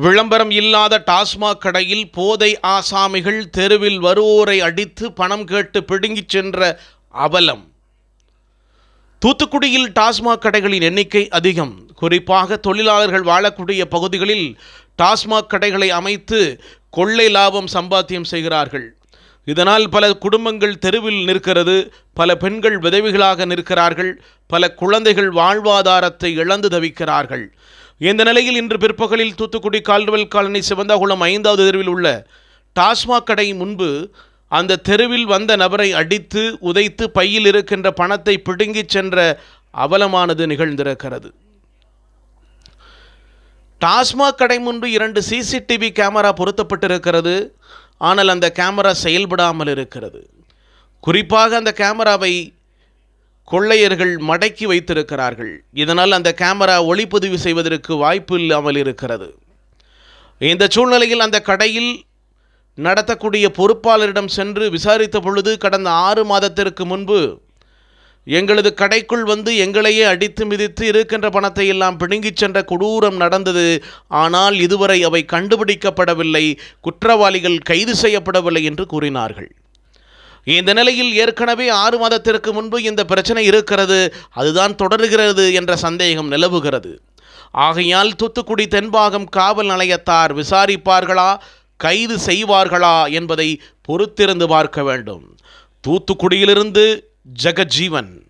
விளம்பரம் இல்லாத டாஸ்மாக் கடையில் போதை ஆசாமிகள் தெருவில் வருவோரை அடித்து பணம் கேட்டு பிடுங்கிச் சென்ற அவலம் தூத்துக்குடியில் டாஸ்மாக் கடைகளின் எண்ணிக்கை அதிகம் குறிப்பாக தொழிலாளர்கள் வாழக்கூடிய பகுதிகளில் டாஸ்மாக் கடைகளை அமைத்து கொள்ளை லாபம் சம்பாத்தியம் செய்கிறார்கள் இதனால் பல குடும்பங்கள் தெருவில் நிற்கிறது பல பெண்கள் விதவிகளாக நிற்கிறார்கள் பல குழந்தைகள் வாழ்வாதாரத்தை இழந்து தவிக்கிறார்கள் இந்த நிலையில் இன்று பிற்பகலில் தூத்துக்குடி கால்வெல் காலனி சிவந்தாகுளம் ஐந்தாவது தெருவில் உள்ள டாஸ்மாக் கடை முன்பு அந்த தெருவில் வந்த நபரை அடித்து உதைத்து பையில் இருக்கின்ற பணத்தை பிடுங்கிச் சென்ற அவலமானது நிகழ்ந்திருக்கிறது டாஸ்மாக் கடை முன்பு இரண்டு சிசிடிவி கேமரா பொருத்தப்பட்டிருக்கிறது ஆனால் அந்த கேமரா செயல்படாமல் இருக்கிறது குறிப்பாக அந்த கேமராவை கொள்ளையர்கள் மடக்கி வைத்திருக்கிறார்கள் இதனால் அந்த கேமரா ஒளிப்பதிவு செய்வதற்கு வாய்ப்பு இல்லாமல் இருக்கிறது இந்த சூழ்நிலையில் அந்த கடையில் நடத்தக்கூடிய பொறுப்பாளரிடம் சென்று விசாரித்த பொழுது கடந்த ஆறு மாதத்திற்கு முன்பு எங்களது கடைக்குள் வந்து எங்களையே அடித்து மிதித்து இருக்கின்ற பணத்தை எல்லாம் பிடுங்கிச் சென்ற கொடூரம் நடந்தது ஆனால் இதுவரை அவை கண்டுபிடிக்கப்படவில்லை குற்றவாளிகள் கைது செய்யப்படவில்லை என்று கூறினார்கள் இந்த நிலையில் ஏற்கனவே ஆறு மாதத்திற்கு முன்பு இந்த பிரச்சனை இருக்கிறது அதுதான் தொடர்கிறது என்ற சந்தேகம் நிலவுகிறது ஆகையால் தூத்துக்குடி தென்பாகம் காவல் நிலையத்தார் விசாரிப்பார்களா கைது செய்வார்களா என்பதை பொறுத்திருந்து பார்க்க வேண்டும் தூத்துக்குடியிலிருந்து ஜெகஜீவன்